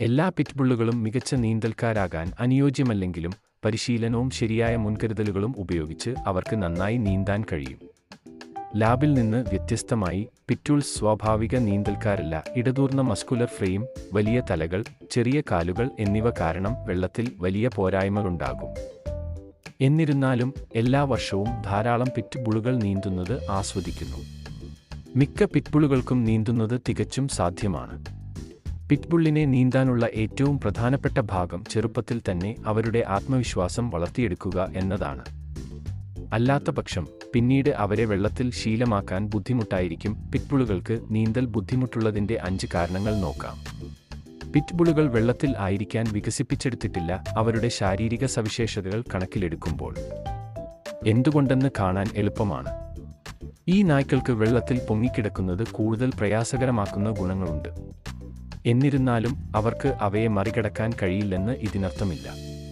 എല്ലാ പിറ്റ്ബുള്ളുകളും മികച്ച നീന്തൽക്കാരാകാൻ അനുയോജ്യമല്ലെങ്കിലും പരിശീലനവും ശരിയായ മുൻകരുതലുകളും ഉപയോഗിച്ച് അവർക്ക് നന്നായി നീന്താൻ കഴിയും ലാബിൽ നിന്ന് വ്യത്യസ്തമായി പിറ്റൂൾസ് സ്വാഭാവിക നീന്തൽക്കാരല്ല ഇടതൂർന്ന മസ്കുലർ ഫ്രെയിം വലിയ തലകൾ ചെറിയ കാലുകൾ എന്നിവ കാരണം വെള്ളത്തിൽ വലിയ പോരായ്മകളുണ്ടാകും എന്നിരുന്നാലും എല്ലാ വർഷവും ധാരാളം പിറ്റ്ബുളുകൾ നീന്തുന്നത് ആസ്വദിക്കുന്നു മിക്ക പിറ്റ്ബുളുകൾക്കും നീന്തുന്നത് തികച്ചും സാധ്യമാണ് പിറ്റ്ബുള്ളിനെ നീന്താനുള്ള ഏറ്റവും പ്രധാനപ്പെട്ട ഭാഗം ചെറുപ്പത്തിൽ തന്നെ അവരുടെ ആത്മവിശ്വാസം വളർത്തിയെടുക്കുക എന്നതാണ് അല്ലാത്തപക്ഷം പിന്നീട് അവരെ വെള്ളത്തിൽ ശീലമാക്കാൻ ബുദ്ധിമുട്ടായിരിക്കും പിറ്റ്ബുളുകൾക്ക് നീന്തൽ ബുദ്ധിമുട്ടുള്ളതിന്റെ അഞ്ച് കാരണങ്ങൾ നോക്കാം പിറ്റ്ബുളുകൾ വെള്ളത്തിൽ ആയിരിക്കാൻ വികസിപ്പിച്ചെടുത്തിട്ടില്ല അവരുടെ ശാരീരിക സവിശേഷതകൾ കണക്കിലെടുക്കുമ്പോൾ എന്തുകൊണ്ടെന്ന് കാണാൻ എളുപ്പമാണ് ഈ നായ്ക്കൾക്ക് വെള്ളത്തിൽ പൊങ്ങിക്കിടക്കുന്നത് കൂടുതൽ പ്രയാസകരമാക്കുന്ന ഗുണങ്ങളുണ്ട് എന്നിരുന്നാലും അവർക്ക് അവയെ മറികടക്കാൻ കഴിയില്ലെന്ന് ഇതിനർത്ഥമില്ല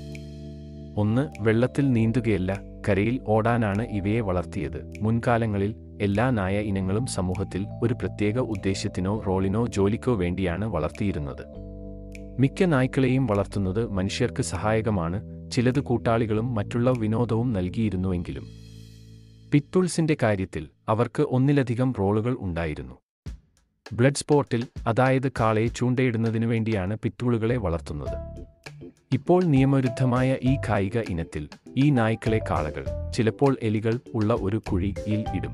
ഒന്ന് വെള്ളത്തിൽ നീന്തുകയല്ല കരയിൽ ഓടാനാണ് ഇവയെ വളർത്തിയത് മുൻകാലങ്ങളിൽ എല്ലാ നായ ഇനങ്ങളും സമൂഹത്തിൽ ഒരു പ്രത്യേക ഉദ്ദേശ്യത്തിനോ റോളിനോ ജോലിക്കോ വേണ്ടിയാണ് വളർത്തിയിരുന്നത് മിക്ക നായ്ക്കളെയും വളർത്തുന്നത് മനുഷ്യർക്ക് സഹായകമാണ് ചിലത് കൂട്ടാളികളും മറ്റുള്ള വിനോദവും നൽകിയിരുന്നുവെങ്കിലും പിറ്റ്ബുൾസിന്റെ കാര്യത്തിൽ അവർക്ക് ഒന്നിലധികം റോളുകൾ ഉണ്ടായിരുന്നു ബ്ലഡ് സ്പോർട്ടിൽ അതായത് കാളയെ ചൂണ്ടയിടുന്നതിനു വേണ്ടിയാണ് പിറ്റ്ബുളുകളെ വളർത്തുന്നത് ഇപ്പോൾ നിയമവിരുദ്ധമായ ഈ കായിക ഇനത്തിൽ ഈ നായ്ക്കളെ കാളകൾ ചിലപ്പോൾ എലികൾ ഉള്ള ഒരു കുഴിയിൽ ഇടും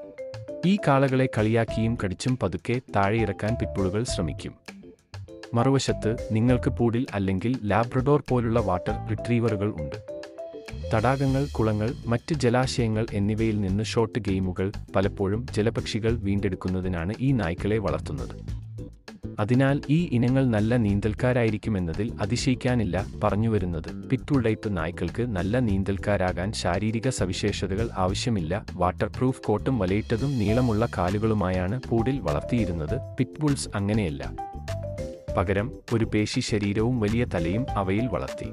ഈ കാളകളെ കളിയാക്കിയും കടിച്ചും പതുക്കെ താഴെയിറക്കാൻ പിറ്റ്ബുളുകൾ ശ്രമിക്കും മറുവശത്ത് നിങ്ങൾക്ക് പൂടിൽ അല്ലെങ്കിൽ ലാബ്രഡോർ പോലുള്ള വാട്ടർ റിട്രീവറുകൾ ഉണ്ട് തടാകങ്ങൾ കുളങ്ങൾ മറ്റ് ജലാശയങ്ങൾ എന്നിവയിൽ നിന്ന് ഷോട്ട് ഗെയിമുകൾ പലപ്പോഴും ജലപക്ഷികൾ വീണ്ടെടുക്കുന്നതിനാണ് ഈ നായ്ക്കളെ വളർത്തുന്നത് അതിനാൽ ഈ ഇനങ്ങൾ നല്ല നീന്തൽക്കാരായിരിക്കുമെന്നതിൽ അതിശയിക്കാനില്ല പറഞ്ഞുവരുന്നത് പിറ്റുൾ ടൈപ്പ് നായ്ക്കൾക്ക് നല്ല നീന്തൽക്കാരാകാൻ ശാരീരിക സവിശേഷതകൾ ആവശ്യമില്ല വാട്ടർ പ്രൂഫ് കോട്ടും വലയിട്ടതും നീളമുള്ള കാലുകളുമായാണ് പൂടിൽ വളർത്തിയിരുന്നത് പിറ്റ്ബുൾസ് അങ്ങനെയല്ല പകരം ഒരു പേശി ശരീരവും വലിയ തലയും അവയിൽ വളർത്തി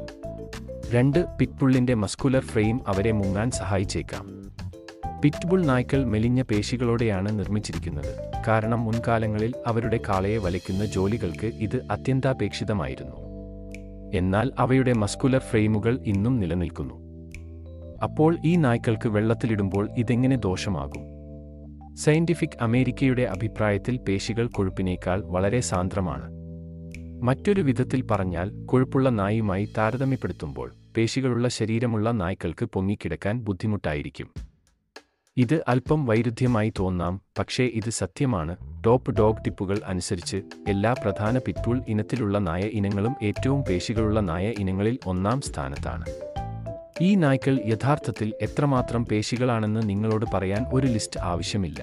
രണ്ട് പിറ്റ്ബുള്ളിന്റെ മസ്കുലർ ഫ്രെയിം അവരെ മുങ്ങാൻ സഹായിച്ചേക്കാം പിറ്റ്ബുൾ നായ്ക്കൾ മെലിഞ്ഞ പേശികളോടെയാണ് നിർമ്മിച്ചിരിക്കുന്നത് കാരണം മുൻകാലങ്ങളിൽ അവരുടെ കാളയെ വലയ്ക്കുന്ന ജോലികൾക്ക് ഇത് അത്യന്താപേക്ഷിതമായിരുന്നു എന്നാൽ അവയുടെ മസ്കുലർ ഫ്രെയിമുകൾ ഇന്നും നിലനിൽക്കുന്നു അപ്പോൾ ഈ നായ്ക്കൾക്ക് വെള്ളത്തിലിടുമ്പോൾ ഇതെങ്ങനെ ദോഷമാകും സയന്റിഫിക് അമേരിക്കയുടെ അഭിപ്രായത്തിൽ പേശികൾ കൊഴുപ്പിനേക്കാൾ വളരെ സാന്ദ്രമാണ് മറ്റൊരു വിധത്തിൽ പറഞ്ഞാൽ കൊഴുപ്പുള്ള നായുമായി താരതമ്യപ്പെടുത്തുമ്പോൾ പേശികളുള്ള ശരീരമുള്ള നായ്ക്കൾക്ക് പൊങ്ങിക്കിടക്കാൻ ബുദ്ധിമുട്ടായിരിക്കും ഇത് അല്പം വൈരുദ്ധ്യമായി തോന്നാം പക്ഷേ ഇത് സത്യമാണ് ടോപ്പ് ഡോഗ് ടിപ്പുകൾ അനുസരിച്ച് എല്ലാ പ്രധാന പിറ്റ്ബുൾ ഇനത്തിലുള്ള നായ ഇനങ്ങളും ഏറ്റവും പേശികളുള്ള നായ ഇനങ്ങളിൽ ഒന്നാം സ്ഥാനത്താണ് ഈ നായ്ക്കൾ യഥാർത്ഥത്തിൽ എത്രമാത്രം പേശികളാണെന്ന് നിങ്ങളോട് പറയാൻ ഒരു ലിസ്റ്റ് ആവശ്യമില്ല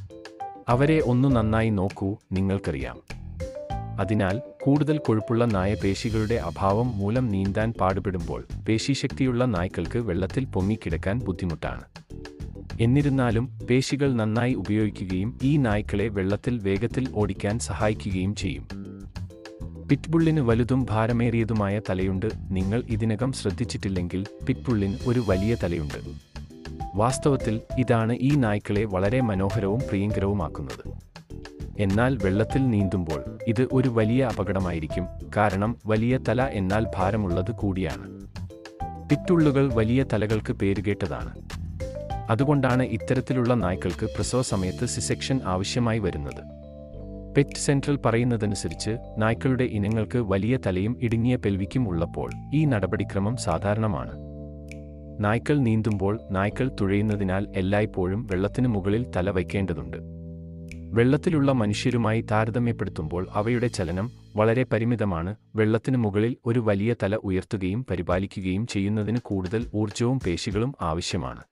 അവരെ ഒന്നു നന്നായി നോക്കൂ നിങ്ങൾക്കറിയാം അതിനാൽ കൂടുതൽ കൊഴുപ്പുള്ള നായ പേശികളുടെ അഭാവം മൂലം നീന്താൻ പാടുപെടുമ്പോൾ പേശീശക്തിയുള്ള നായ്ക്കൾക്ക് വെള്ളത്തിൽ പൊങ്ങിക്കിടക്കാൻ ബുദ്ധിമുട്ടാണ് എന്നിരുന്നാലും പേശികൾ നന്നായി ഉപയോഗിക്കുകയും ഈ നായ്ക്കളെ വെള്ളത്തിൽ വേഗത്തിൽ ഓടിക്കാൻ സഹായിക്കുകയും ചെയ്യും പിറ്റ്ബുള്ളിന് വലുതും ഭാരമേറിയതുമായ തലയുണ്ട് നിങ്ങൾ ഇതിനകം ശ്രദ്ധിച്ചിട്ടില്ലെങ്കിൽ പിറ്റ്ബുള്ളിന് ഒരു വലിയ തലയുണ്ട് വാസ്തവത്തിൽ ഇതാണ് ഈ നായ്ക്കളെ വളരെ മനോഹരവും പ്രിയങ്കരവുമാക്കുന്നത് എന്നാൽ വെള്ളത്തിൽ നീന്തുമ്പോൾ ഇത് ഒരു വലിയ അപകടമായിരിക്കും കാരണം വലിയ തല എന്നാൽ ഭാരമുള്ളത് കൂടിയാണ് പിറ്റുള്ളുകൾ വലിയ തലകൾക്ക് പേരുകേട്ടതാണ് അതുകൊണ്ടാണ് ഇത്തരത്തിലുള്ള നായ്ക്കൾക്ക് പ്രസവ സമയത്ത് സിസെക്ഷൻ ആവശ്യമായി വരുന്നത് പെറ്റ് സെൻട്രൽ പറയുന്നതനുസരിച്ച് നായ്ക്കളുടെ ഇനങ്ങൾക്ക് വലിയ തലയും ഇടുങ്ങിയ പെൽവിക്കും ഉള്ളപ്പോൾ ഈ നടപടിക്രമം സാധാരണമാണ് നായ്ക്കൾ നീന്തുമ്പോൾ നായ്ക്കൾ തുഴയുന്നതിനാൽ എല്ലായ്പ്പോഴും വെള്ളത്തിന് മുകളിൽ തല വയ്ക്കേണ്ടതുണ്ട് വെള്ളത്തിലുള്ള മനുഷ്യരുമായി താരതമ്യപ്പെടുത്തുമ്പോൾ അവയുടെ ചലനം വളരെ പരിമിതമാണ് വെള്ളത്തിന് മുകളിൽ ഒരു വലിയ തല ഉയർത്തുകയും പരിപാലിക്കുകയും ചെയ്യുന്നതിന് കൂടുതൽ ഊർജവും പേശികളും ആവശ്യമാണ്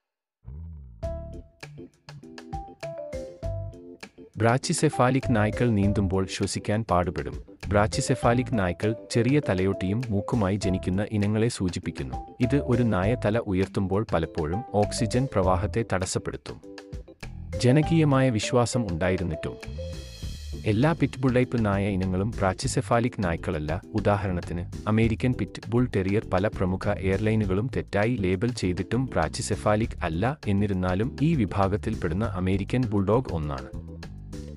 ബ്രാച്ചിസെഫാലിക് നായ്ക്കൾ നീന്തുമ്പോൾ ശ്വസിക്കാൻ പാടുപെടും ബ്രാച്ചിസെഫാലിക് നായ്ക്കൾ ചെറിയ തലയോട്ടിയും മൂക്കുമായി ജനിക്കുന്ന ഇനങ്ങളെ സൂചിപ്പിക്കുന്നു ഇത് ഒരു നായ തല ഉയർത്തുമ്പോൾ പലപ്പോഴും ഓക്സിജൻ പ്രവാഹത്തെ തടസ്സപ്പെടുത്തും ജനകീയമായ വിശ്വാസം ഉണ്ടായിരുന്നിട്ടും എല്ലാ പിറ്റ്ബുൾ ടൈപ്പ് നായ ഇനങ്ങളും ബ്രാച്ചിസെഫാലിക് നായ്ക്കളല്ല ഉദാഹരണത്തിന് അമേരിക്കൻ പിറ്റ് ബുൾ ടെറിയർ പല പ്രമുഖ എയർലൈനുകളും തെറ്റായി ലേബൽ ചെയ്തിട്ടും ബ്രാച്ചിസെഫാലിക് അല്ല എന്നിരുന്നാലും ഈ വിഭാഗത്തിൽപ്പെടുന്ന അമേരിക്കൻ ബുൾഡോഗ് ഒന്നാണ്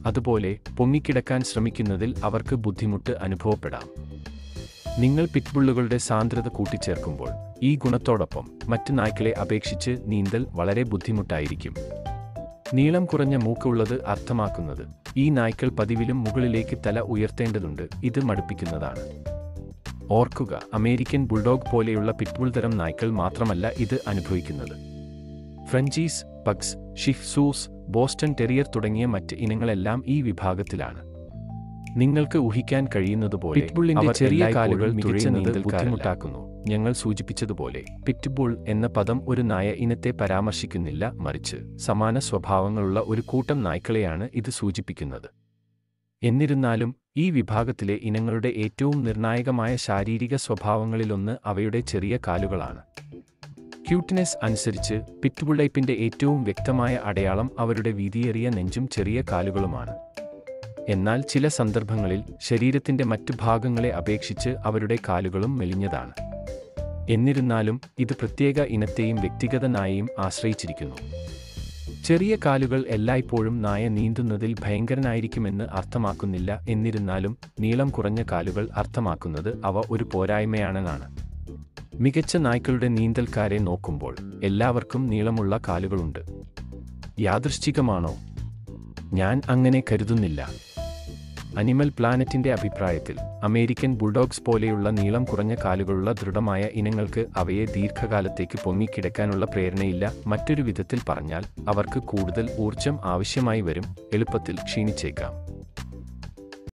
അതുപോലെ പൊങ്ങിക്കിടക്കാൻ ശ്രമിക്കുന്നതിൽ അവർക്ക് ബുദ്ധിമുട്ട് അനുഭവപ്പെടാം നിങ്ങൾ പിറ്റ്ബുള്ളുകളുടെ സാന്ദ്രത കൂട്ടിച്ചേർക്കുമ്പോൾ ഈ ഗുണത്തോടൊപ്പം മറ്റ് നായ്ക്കളെ അപേക്ഷിച്ച് നീന്തൽ വളരെ ബുദ്ധിമുട്ടായിരിക്കും നീളം കുറഞ്ഞ മൂക്കുള്ളത് അർത്ഥമാക്കുന്നത് ഈ നായ്ക്കൾ പതിവിലും മുകളിലേക്ക് തല ഉയർത്തേണ്ടതുണ്ട് ഇത് മടുപ്പിക്കുന്നതാണ് ഓർക്കുക അമേരിക്കൻ ബുൾഡോഗ് പോലെയുള്ള പിറ്റ്ബുൾ തരം നായ്ക്കൾ മാത്രമല്ല ഇത് അനുഭവിക്കുന്നത് Frenchies pugs shih tzus Boston terrier തുടങ്ങിയ മറ്റ് ഇനങ്ങളെല്ലാം ഈ വിഭാഗത്തിലാണ് നിങ്ങൾക്ക് ഊഹിക്കാൻ കഴിയുന്നതുപോലെ പിറ്റ്ബുള്ളിന്റെ അവർ ചെറിയ എല്ലായ്പ്പോഴും കാലുകൾ മികച്ച തുഴയുന്നത് നീന്തൽക്കാരല്ല. ബുദ്ധിമുട്ടാക്കുന്നു. ഞങ്ങൾ സൂചിപ്പിച്ചതുപോലെ പിറ്റ്ബുൾ എന്ന പദം ഒരു നായ ഇനത്തെ പരാമർശിക്കുന്നില്ല മറിച്ച് സമാന സ്വഭാവങ്ങളുള്ള ഒരു കൂട്ടം നായ്ക്കളെയാണ് ഇത് സൂചിപ്പിക്കുന്നത് എന്നിരുന്നാലും ഈ വിഭാഗത്തിലെ ഇനങ്ങളുടെ ഏറ്റവും നിർണായകമായ ശാരീരിക സ്വഭാവങ്ങളിലൊന്ന് അവയുടെ ചെറിയ കാലുകളാണ് ക്യൂട്ട്നെസ് അനുസരിച്ച് പിറ്റ്ബുൾ ടൈപ്പിന്റെ ഏറ്റവും വ്യക്തമായ അടയാളം അവരുടെ വീതിയേറിയ നെഞ്ചും ചെറിയ കാലുകളുമാണ് എന്നാൽ ചില സന്ദർഭങ്ങളിൽ ശരീരത്തിന്റെ മറ്റു ഭാഗങ്ങളെ അപേക്ഷിച്ച് അവരുടെ കാലുകളും മെലിഞ്ഞതാണ് എന്നിരുന്നാലും ഇത് പ്രത്യേക ഇനത്തെയും വ്യക്തിഗത നായയും ആശ്രയിച്ചിരിക്കുന്നു ചെറിയ കാലുകൾ എല്ലായ്പ്പോഴും നായ നീന്തുന്നതിൽ ഭയങ്കരനായിരിക്കുമെന്ന് അർത്ഥമാക്കുന്നില്ല എന്നിരുന്നാലും നീളം കുറഞ്ഞ കാലുകൾ അർത്ഥമാക്കുന്നത് അവ ഒരു പോരായ്മയാണെന്നാണ് മികച്ച നായ്ക്കളുടെ നീന്തൽക്കാരെ നോക്കുമ്പോൾ എല്ലാവർക്കും നീളമുള്ള കാലുകളുണ്ട് യാദൃശ്ചികമാണോ ഞാൻ അങ്ങനെ കരുതുന്നില്ല അനിമൽ പ്ലാനറ്റിന്റെ അഭിപ്രായത്തിൽ അമേരിക്കൻ ബുൾഡോഗ്സ് പോലെയുള്ള നീളം കുറഞ്ഞ കാലുകളുള്ള ദൃഢമായ ഇനങ്ങൾക്ക് അവയെ ദീർഘകാലത്തേക്ക് പൊങ്ങിക്കിടക്കാനുള്ള പ്രേരണയില്ല മറ്റൊരു വിധത്തിൽ പറഞ്ഞാൽ അവർക്ക് കൂടുതൽ ഊർജം ആവശ്യമായി വരും എളുപ്പത്തിൽ ക്ഷീണിച്ചേക്കാം